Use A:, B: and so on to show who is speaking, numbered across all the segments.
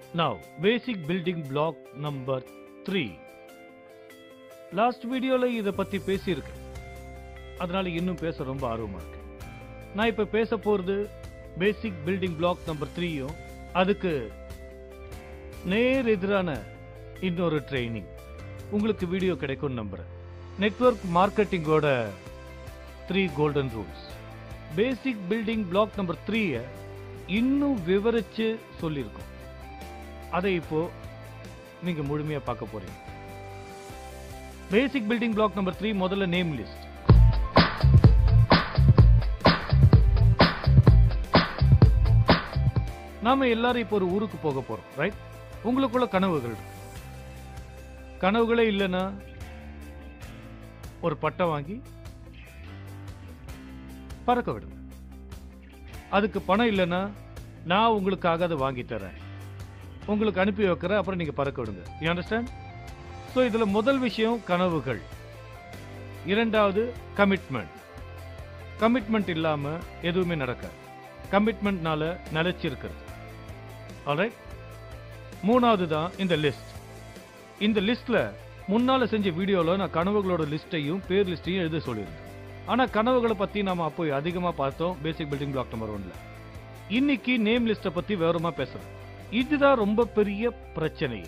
A: Now, basic building block number 3. Last வீடியோவில் இதை பற்றி பேசியிருக்கேன் அதனால இன்னும் பேச ரொம்ப ஆர்வமாக இருக்கு நான் இப்போ பேச போகிறது பேசிக் பில்டிங் பிளாக் நம்பர் த்ரீயும் அதுக்கு நேர் எதிரான இன்னொரு ட்ரைனிங் உங்களுக்கு வீடியோ கிடைக்கும்னு நம்புகிறேன் நெட்வொர்க் மார்க்கெட்டிங்கோட three golden rules basic building block number த்ரீயை இன்னும் விவரிச்சு சொல்லியிருக்கோம் அதை இப்போ நீங்க முழுமையா பார்க்க போறீங்க basic building block number three முதல்ல நேம் லிஸ்ட் நாம எல்லாரும் இப்போ ஒரு ஊருக்கு போக போறோம் ரைட் உங்களுக்குள்ள கனவுகள் இருக்கு. கனவுகளே இல்லைன்னா ஒரு பட்டம் வாங்கி பறக்க விடுங்க அதுக்கு பணம் இல்லைன்னா நான் உங்களுக்காக அதை வாங்கி தரேன் உங்களுக்கு அனுப்பி வைக்கிறேன் அப்புறம் நீங்க பறக்க விடுங்க யூ அண்டர்ஸ்டாண்ட் ஸோ இதுல முதல் விஷயம் கனவுகள் இரண்டாவது கமிட்மெண்ட் கமிட்மெண்ட் இல்லாம எதுவுமே நடக்காது கமிட்மெண்ட்னால நிலைச்சு இருக்கிறது alright மூணாவது தான் இந்த லிஸ்ட் இந்த லிஸ்ட்ல முன்னால செஞ்ச வீடியோல நான் கனவுகளோட லிஸ்ட்டையும் பேர் லிஸ்டையும் எழுத சொல்லியிருந்தேன் ஆனா கனவுகளை பத்தி நாம அப்போ அதிகமா பார்த்தோம் பேசிக் பில்டிங் பிளாக் நம்பர் ஒன்ல இன்னைக்கு நேம் லிஸ்ட பத்தி விவரமா பேசுறேன் இதுதான் ரொம்ப பெரிய பிரச்சனை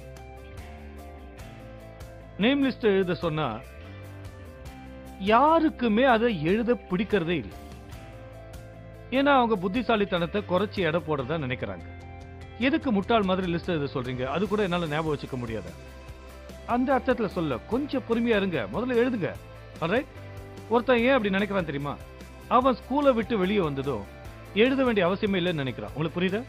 A: நேம் லிஸ்ட் எழுத சொன்னா யாருக்குமே அதை எழுத பிடிக்கிறதே இல்லை ஏன்னா அவங்க புத்திசாலித்தனத்தை குறைச்சி எடை போடுறதா நினைக்கிறாங்க எதுக்கு முட்டாள் மாதிரி லிஸ்ட் எழுத சொல்றீங்க அது கூட என்னால ஞாபகம் வச்சுக்க முடியாது அந்த அர்த்தத்துல சொல்ல கொஞ்சம் பொறுமையா இருங்க முதல்ல எழுதுங்க alright? ஒருத்தன் ஏன் அப்படி நினைக்கிறான் தெரியுமா அவன் ஸ்கூலை விட்டு வெளியே வந்ததும் எழுத வேண்டிய அவசியமே இல்லைன்னு நினைக்கிறான் உங்களுக்கு புரியுதா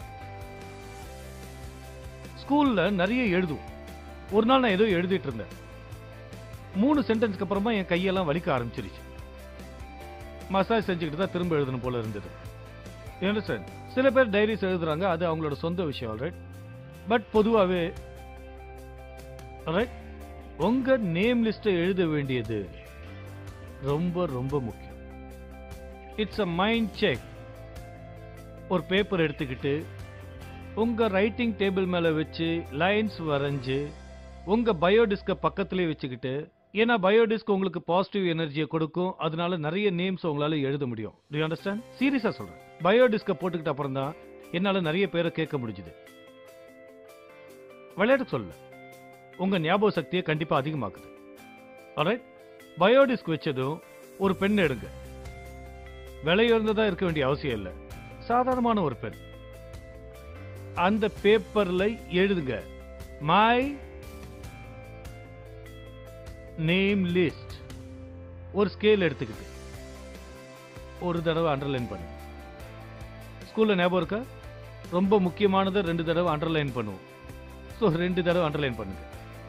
A: ஸ்கூல்ல நிறைய எழுதுவோம் ஒரு நாள் நான் ஏதோ எழுதிட்டு இருந்தேன் மூணு சென்டென்ஸ்க்கு அப்புறமா என் கையெல்லாம் வலிக்க ஆரம்பிச்சிருச்சு மசாஜ் செஞ்சுக்கிட்டு தான் திரும்ப எழுதணும் போல இருந்தது சார் சில பேர் டைரிஸ் எழுதுறாங்க அது அவங்களோட சொந்த விஷயம் ஆல்ரைட் பட் பொதுவாகவே ஆல்ரைட் உங்க நேம் லிஸ்ட்டை எழுத வேண்டியது ரொம்ப ரொம்ப முக்கியம் இட்ஸ் அ மைண்ட் செக் ஒரு பேப்பர் எடுத்துக்கிட்டு உங்க ரைட்டிங் டேபிள் மேல வச்சு லைன்ஸ் வரைஞ்சு உங்க பயோடிஸ்க பக்கத்திலே வச்சுக்கிட்டு ஏன்னா பயோடிஸ்க் உங்களுக்கு பாசிட்டிவ் எனர்ஜியை கொடுக்கும் அதனால நிறைய நேம்ஸ் உங்களால எழுத முடியும் டு அண்டர்ஸ்டாண்ட் சீரியஸா சொல்றேன் பயோடிஸ்க போட்டுக்கிட்ட அப்புறம் தான் என்னால நிறைய பேரை கேட்க முடிஞ்சுது விளையாட்டு சொல்ல உங்க ஞாபக சக்தியை கண்டிப்பா அதிகமாக்குது alright பயோடிஸ்க் வச்சதும் ஒரு பெண் எடுங்க விலையுறந்ததா இருக்க வேண்டிய அவசியம் இல்லை சாதாரணமான ஒரு பெண் அந்த பேப்பர்ல எழுதுங்க மை நேம் லிஸ்ட் ஒரு ஸ்கேல் எடுத்துக்கிட்டு ஒரு தடவை அண்டர்லைன் பண்ணுங்க ஸ்கூல்ல ஞாபகம் இருக்கா ரொம்ப முக்கியமானதை ரெண்டு தடவை அண்டர்லைன் பண்ணுவோம் ஸோ ரெண்டு தடவை அண்டர்லைன் பண்ணுங்க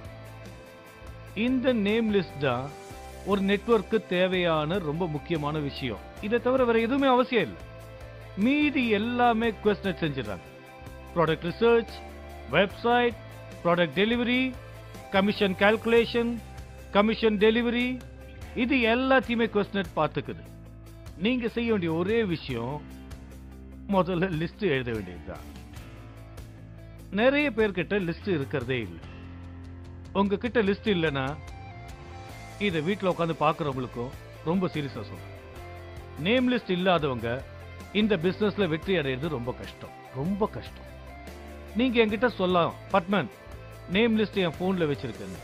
A: இந்த நேம் லிஸ்ட் தான் ஒரு நெட்வொர்க்கு தேவையான ரொம்ப முக்கியமான விஷயம் இதை தவிர வேற எதுவுமே அவசியம் இல்லை மீதி எல்லாமே கொஸ்டின் செஞ்சிடறாங்க product research website product delivery commission calculation commission delivery இது எல்லாத்தையுமே கொஸ்டின் பார்த்துக்குது நீங்க செய்ய வேண்டிய ஒரே விஷயம் முதல்ல லிஸ்ட் எழுத வேண்டியதுதான் நிறைய பேர்கிட்ட லிஸ்ட் இருக்கிறதே இல்லை உங்ககிட்ட லிஸ்ட் இல்லைன்னா இதை வீட்டில் உட்காந்து பார்க்குறவங்களுக்கும் ரொம்ப சீரியஸாக சொல்றேன் நேம் லிஸ்ட் இல்லாதவங்க இந்த பிசினஸ்ல வெற்றி அடையிறது ரொம்ப கஷ்டம் ரொம்ப கஷ்டம் நீங்க என்கிட்ட சொல்லலாம் பட்மன் நேம் லிஸ்ட் என் போன்ல வச்சிருக்கேன்னு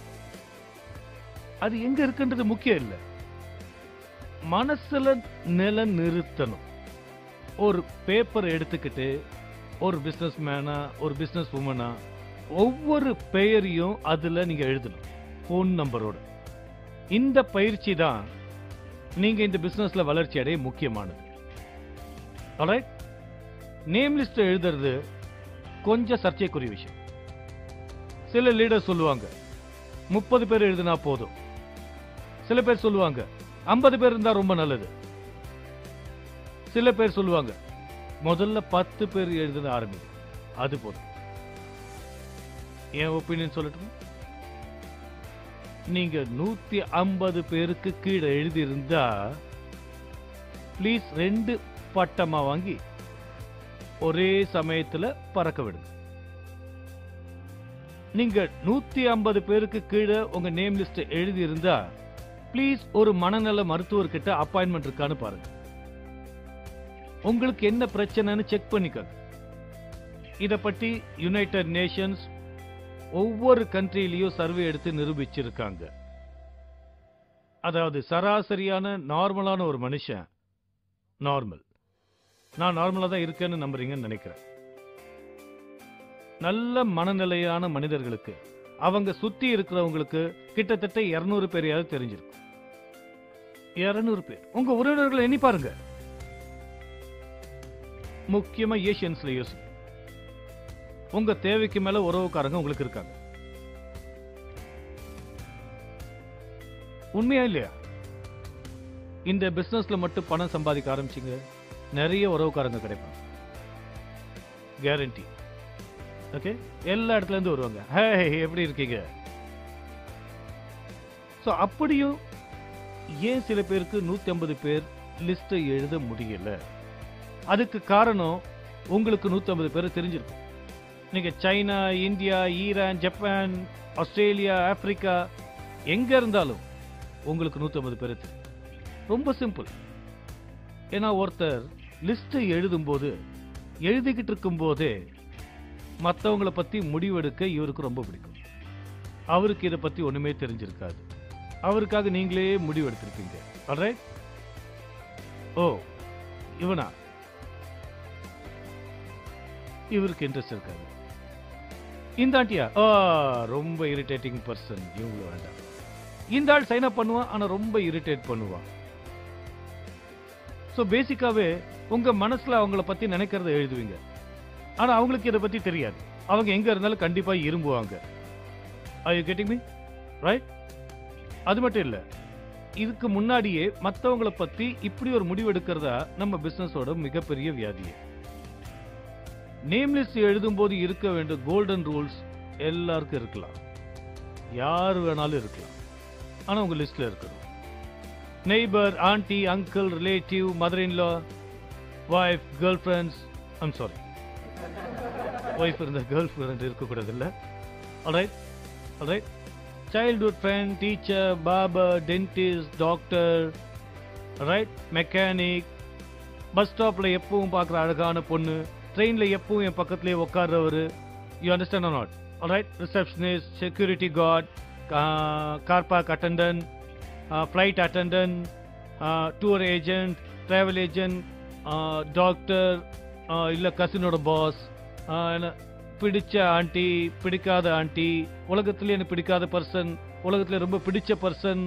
A: அது எங்க இருக்குன்றது முக்கியம் இல்ல மனசுல நில நிறுத்தணும் ஒரு பேப்பர் எடுத்துக்கிட்டு ஒரு பிசினஸ் மேனா ஒரு பிசினஸ் உமனா ஒவ்வொரு பெயரையும் அதுல நீங்க எழுதணும் ஃபோன் நம்பரோட இந்த பயிற்சி தான் நீங்க இந்த பிசினஸ்ல வளர்ச்சி அடைய முக்கியமானது ஆல்ரைட் நேம் லிஸ்ட் எழுதுறது கொஞ்சம் சர்ச்சைக்குரிய விஷயம் சில லீடர் சொல்லுவாங்க முப்பது பேர் எழுதினா போதும் சில பேர் சொல்லுவாங்க ஐம்பது பேர் இருந்தா ரொம்ப நல்லது சில பேர் சொல்லுவாங்க முதல்ல பத்து பேர் எழுதுன ஆரம்பி அது போதும் என் ஒப்பீனியன் சொல்லட்டுமா நீங்க நூத்தி ஐம்பது பேருக்கு கீழே எழுதியிருந்தா ப்ளீஸ் ரெண்டு பட்டமா வாங்கி ஒரே சமயத்துல பறக்க விடுங்க நீங்க நூத்தி ஐம்பது பேருக்கு கீழே உங்க நேம் லிஸ்ட் எழுதி இருந்தா ப்ளீஸ் ஒரு மனநல மருத்துவர்கிட்ட அப்பாயின்மெண்ட் இருக்கான்னு பாருங்க உங்களுக்கு என்ன பிரச்சனைன்னு செக் பண்ணிக்கோங்க இத பத்தி யுனைடெட் நேஷன்ஸ் ஒவ்வொரு கண்ட்ரிலையும் சர்வே எடுத்து நிரூபிச்சிருக்காங்க அதாவது சராசரியான நார்மலான ஒரு மனுஷன் நார்மல் நான் நார்மலா தான் இருக்கேன்னு நம்புறீங்கன்னு நினைக்கிறேன் நல்ல மனநிலையான மனிதர்களுக்கு அவங்க சுத்தி இருக்கிறவங்களுக்கு கிட்டத்தட்ட 200 பேரையாவது தெரிஞ்சிருக்கும் 200 பேர் உங்க உறவினர்களை எண்ணி பாருங்க முக்கியமா ஏசியன்ஸ்ல யோசி உங்க தேவைக்கு மேல உறவுக்காரங்க உங்களுக்கு இருக்காங்க உண்மையா இல்லையா இந்த பிசினஸ்ல மட்டும் பணம் சம்பாதிக்க ஆரம்பிச்சீங்க நிறைய உறவுக்காரங்க கிடைப்பாங்க கேரண்டி ஓகே எல்லா இடத்துல இருந்து வருவாங்க ஹே எப்படி இருக்கீங்க ஸோ அப்படியும் ஏன் சில பேருக்கு நூத்தி ஐம்பது பேர் லிஸ்ட்டை எழுத முடியல அதுக்கு காரணம் உங்களுக்கு நூத்தி ஐம்பது பேர் தெரிஞ்சிருக்கும் நீங்க China India Iran Japan Australia Africa எங்க இருந்தாலும் உங்களுக்கு நூத்தி ஐம்பது பேர் தெரியும் ரொம்ப சிம்பிள் ஏன்னா ஒருத்தர் லிஸ்ட் எழுதும்போது எழுதிக்கிட்டு இருக்கும்போதே மற்றவங்கள பத்தி முடிவெடுக்க இவருக்கு ரொம்ப பிடிக்கும் அவருக்கு இதை பத்தி ஒண்ணுமே தெரிஞ்சிருக்காது அவருக்காக நீங்களே முடிவு எடுத்திருப்பீங்க alright? ஓ இவனா இவருக்கு இன்ட்ரெஸ்ட் இருக்காது இந்த ஆண்டியா ஆ ரொம்ப இரிட்டேட்டிங் பர்சன் இவங்கள வேண்டாம் இந்த ஆள் சைன் அப் பண்ணுவான் ஆனா ரொம்ப இரிட்டேட் பண்ணுவான் ஸோ பேசிக்காவே உங்க மனசுல அவங்கள பத்தி நினைக்கிறத எழுதுவீங்க ஆனா அவங்களுக்கு இதை பத்தி தெரியாது அவங்க எங்க இருந்தாலும் கண்டிப்பா இரும்புவாங்க I you getting me right அது மட்டும் இல்ல இதுக்கு முன்னாடியே மத்தவங்கள பத்தி இப்படி ஒரு முடிவு எடுக்கிறதா நம்ம பிசினஸோட மிகப்பெரிய வியாதியே நேம் லிஸ்ட் எழுதும்போது இருக்க வேண்டிய கோல்டன் ரூல்ஸ் எல்லாருக்கும் இருக்கலாம் யார் வேணாலும் இருக்கலாம் ஆனா உங்க லிஸ்ட்ல இருக்கணும் neighbour aunty uncle relative mother in law wife girl friends I'm sorry wife இருந்த கேர்ள் ஃப்ரெண்ட் இருக்கக்கூடாது இல்லை alright alright childhood friend teacher barber dentist doctor right mechanic bus ஸ்டாப்பில் எப்பவும் பார்க்குற அழகான பொண்ணு ட்ரெயினில் எப்பவும் என் பக்கத்துலேயே உட்கார்றவர் you understand not alright receptionist security guard car park attendant flight attendant tour agent travel agent doctor இல்லை கசினோட பாஸ் பிடிச்ச ஆண்டி பிடிக்காத ஆண்டி உலகத்துல எனக்கு பிடிக்காத பர்சன் உலகத்துல ரொம்ப பிடிச்ச பர்சன்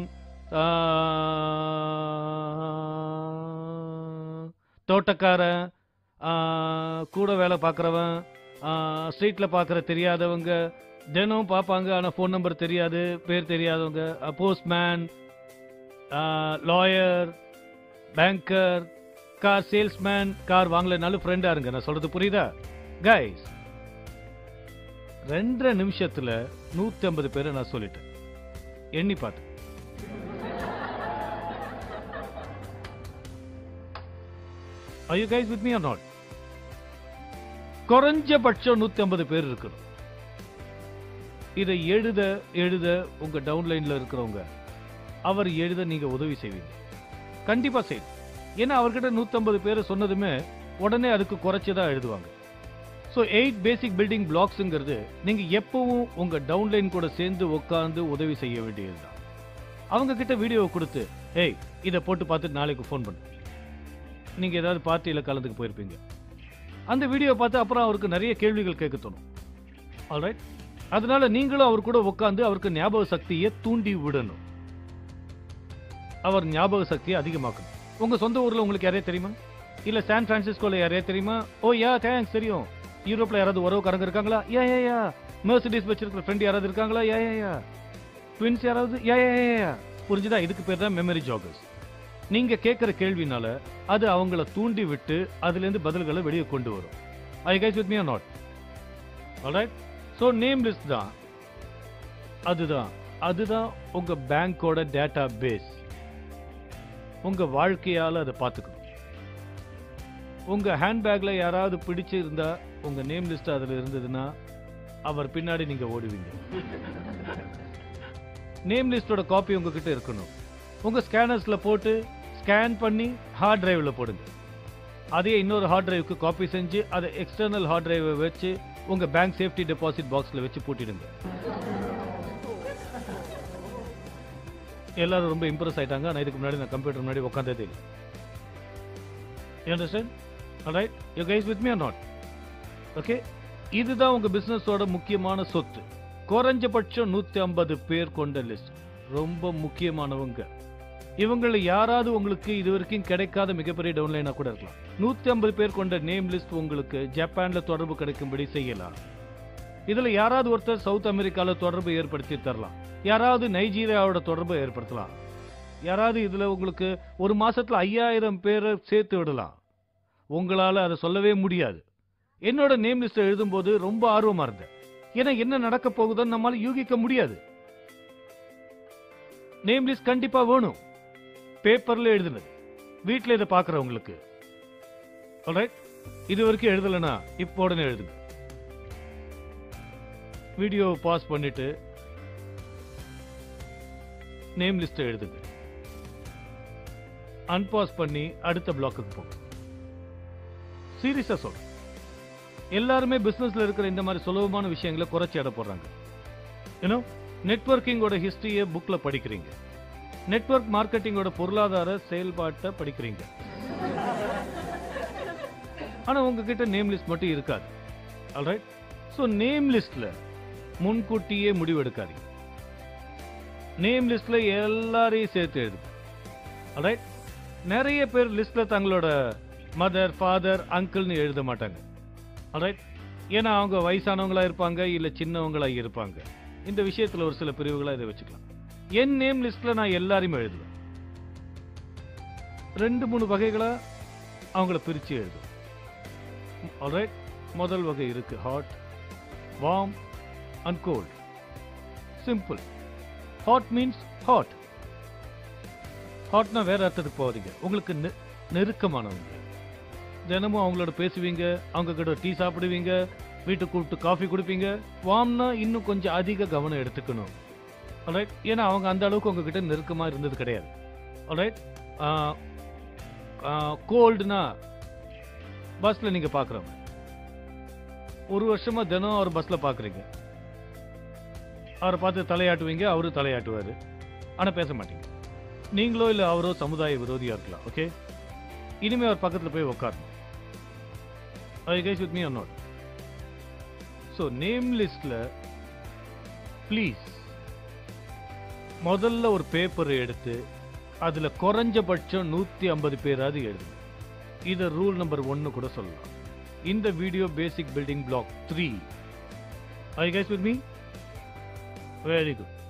A: தோட்டக்காரன் ஆ, கூட வேலை பார்க்குறவன் ஸ்ட்ரீட்ல பார்க்குற தெரியாதவங்க தினம் பார்ப்பாங்க ஆனால் ஃபோன் நம்பர் தெரியாது பேர் தெரியாதவங்க postman lawyer banker car salesman car வாங்கலைனாலும் ஃப்ரெண்டா இருங்க நான் சொல்றது புரியுதா கைஸ் ரெண்டரை நிமிஷத்துல நூத்தி ஐம்பது பேரை நான் சொல்லிட்டேன் எண்ணி பார்த்து Are you guys with me or not? குறைஞ்சபட்சம் நூத்தி ஐம்பது பேர் இருக்கணும் இதை எழுத எழுத உங்க டவுன்லைன்ல இருக்கிறவங்க அவர் எழுத நீங்க உதவி செய்வீங்க கண்டிப்பா செய்யும் ஏன்னா அவர்கிட்ட 150 பேர் சொன்னதுமே உடனே அதுக்கு குறைச்சதா எழுதுவாங்க ஸோ எயிட் பேசிக் பில்டிங் பிளாக்ஸுங்கிறது நீங்க எப்பவும் உங்க டவுன்லைன் கூட சேர்ந்து உட்கார்ந்து உதவி செய்ய வேண்டியதுதான் அவங்க கிட்ட வீடியோவை கொடுத்து ஏய் இதை போட்டு பார்த்துட்டு நாளைக்கு ஃபோன் பண்ணு நீங்க ஏதாவது பார்ட்டியில் கலந்துக்கு போயிருப்பீங்க அந்த வீடியோ பார்த்து அப்புறம் அவருக்கு நிறைய கேள்விகள் கேட்க தோணும் ஆல்ரைட் அதனால நீங்களும் அவர் கூட உட்காந்து அவருக்கு ஞாபக சக்தியை தூண்டி விடணும் அவர் ஞாபக சக்தியை அதிகமாக்கணும் உங்க சொந்த ஊர்ல உங்களுக்கு யாரையா தெரியுமா இல்ல சான் பிரான்சிஸ்கோல யாரையா தெரியுமா ஓ யா தேங்க்ஸ் தெரியும் யூரோப்ல யாராவது உறவுக்காரங்க இருக்காங்களா யா யா யா மெர்சிடிஸ் வச்சிருக்கிற ஃப்ரெண்ட் யாராவது இருக்காங்களா யா யா யா ட்வின்ஸ் யாராவது யா யா யா, யா புரிஞ்சுதா இதுக்கு பேர் தான் மெமரி ஜாகர்ஸ் நீங்க கேட்கிற கேள்வினால அது அவங்கள தூண்டி விட்டு அதுல இருந்து பதில்களை வெளியே கொண்டு வரும் I guys with me are not alright so name list தான் அதுதான் அதுதான் உங்க பேங்கோட டேட்டா பேஸ் உங்க வாழ்க்கையால அதை பார்த்துக்கணும் உங்க ஹேண்ட்பேக்ல யாராவது பிடிச்சு இருந்தா உங்க நேம் லிஸ்ட் அதுல இருந்ததுன்னா அவர் பின்னாடி நீங்க ஓடுவீங்க நேம் லிஸ்டோட காப்பி உங்ககிட்ட இருக்கணும் உங்க ஸ்கேனர்ஸ்ல போட்டு ஸ்கேன் பண்ணி ஹார்ட் டிரைவ்ல போடுங்க அதே இன்னொரு ஹார்ட் டிரைவுக்கு காப்பி செஞ்சு அதை எக்ஸ்டர்னல் ஹார்ட் டிரைவை வச்சு உங்க பேங்க் சேஃப்டி டெபாசிட் பாக்ஸ்ல வச்சு பூட்டிடுங்க எல்லாரும் ரொம்ப இம்ப்ரெஸ் ஆயிட்டாங்க நான் இதுக்கு முன்னாடி நான் கம்ப்யூட்டர் முன்னாடி உட்காந்ததே இல்லை you understand right you guys with me are not okay இதுதான் உங்க பிசினஸோட முக்கியமான சொத்து குறைஞ்சபட்சம் நூத்தி ஐம்பது பேர் கொண்ட லிஸ்ட் ரொம்ப முக்கியமானவங்க இவங்கள யாராவது உங்களுக்கு இது வரைக்கும் கிடைக்காத மிகப்பெரிய டவுன்லைனா கூட இருக்கலாம் நூத்தி ஐம்பது பேர் கொண்ட நேம் லிஸ்ட் உங்களுக்கு ஜப்பான்ல தொடர்பு கிடைக்கும்படி செய்யலாம் இதுல யாராவது ஒருத்தர் சவுத் அமெரிக்கால தொடர்பு ஏற்படுத்தி தரலாம் யாராவது நைஜீரியாவோட தொடர்பு ஏற்படுத்தலாம் யாராவது இதுல உங்களுக்கு ஒரு மாசத்துல ஐயாயிரம் பேரை சேர்த்து விடலாம் உங்களால அதை சொல்லவே முடியாது என்னோட நேம் லிஸ்ட் எழுதும்போது ரொம்ப ஆர்வமா இருந்தேன் ஏன்னா என்ன நடக்க போகுதுன்னு நம்மால யூகிக்க முடியாது நேம் லிஸ்ட் கண்டிப்பா வேணும் பேப்பர்ல எழுதுனது வீட்ல இதை பாக்குறவங்களுக்கு ஆல்ரைட் இது வரைக்கும் எழுதலைன்னா இப்போ உடனே எழுதுங்க வீடியோ பாஸ் பண்ணிட்டு நேம் லிஸ்ட் எழுதுங்க அன்பாஸ் பண்ணி அடுத்த பிளாக்குக்கு போங்க சீரியஸா சொல்றேன் எல்லாருமே பிசினஸ்ல இருக்கிற இந்த மாதிரி சுலபமான விஷயங்களை குறைச்சி எடை போடுறாங்க ஏன்னோ நெட்வொர்க்கிங்கோட ஹிஸ்டரியை புக்ல படிக்கிறீங்க நெட்வொர்க் மார்க்கெட்டிங்கோட பொருளாதார செயல்பாட்டை படிக்கிறீங்க ஆனா உங்ககிட்ட நேம் லிஸ்ட் மட்டும் இருக்காது ஆல்ரைட் ஸோ நேம் லிஸ்ட்ல முன்கூட்டியே முடிவெடுக்காதீங்க நேம் லிஸ்ட்ல எல்லாரையும் சேர்த்து எழுதுங்க ஆல்ரைட் நிறைய பேர் லிஸ்ட்ல தங்களோட மதர் ஃபாதர் அங்கிள்னு எழுத மாட்டாங்க ஆல்ரைட் ஏன்னா அவங்க வயசானவங்களா இருப்பாங்க இல்ல சின்னவங்களா இருப்பாங்க இந்த விஷயத்துல ஒரு சில பிரிவுகளா இதை வச்சுக்கலாம் என் நேம் லிஸ்ட்ல நான் எல்லாரையுமே எழுதுவேன் ரெண்டு மூணு வகைகளா அவங்கள பிரிச்சு எழுதுவேன் ஆல்ரைட் முதல் வகை இருக்கு hot warm and cold simple hot means hot ஹாட்னா வேற அர்த்தத்துக்கு போகாதீங்க உங்களுக்கு நெ- நெருக்கமானவங்க தினமும் அவங்களோட பேசுவீங்க அவங்க கிட்ட டீ சாப்பிடுவீங்க வீட்டுக்கு கூப்பிட்டு காஃபி குடிப்பீங்க வார்ம்னா இன்னும் கொஞ்சம் அதிக கவனம் எடுத்துக்கணும் ஆல்ரைட் ஏன்னா அவங்க அந்த அளவுக்கு உங்ககிட்ட நெருக்கமா இருந்தது கிடையாது ஆல்ரைட் கோல்டுனா பஸ்ல நீங்க பாக்குறவங்க ஒரு வருஷமா தினம் அவர் பஸ்ல பாக்குறீங்க அவரை பார்த்து தலையாட்டுவீங்க அவரு தலையாட்டுவாரு ஆனா பேச மாட்டீங்க நீங்களோ இல்ல அவரோ சமுதாய விரோதியா இருக்கலாம் ஓகே இனிமே அவர் பக்கத்துல போய் உட்காரணும் I guys with me are not so name லிஸ்ட்ல ப்ளீஸ் முதல்ல ஒரு பேப்பர் எடுத்து அதுல குறைஞ்சபட்சம் நூத்தி ஐம்பது பேராவது எழுதுங்க இத ரூல் நம்பர் ஒன்னு கூட சொல்லலாம் இந்த video basic building block three I guys with me very good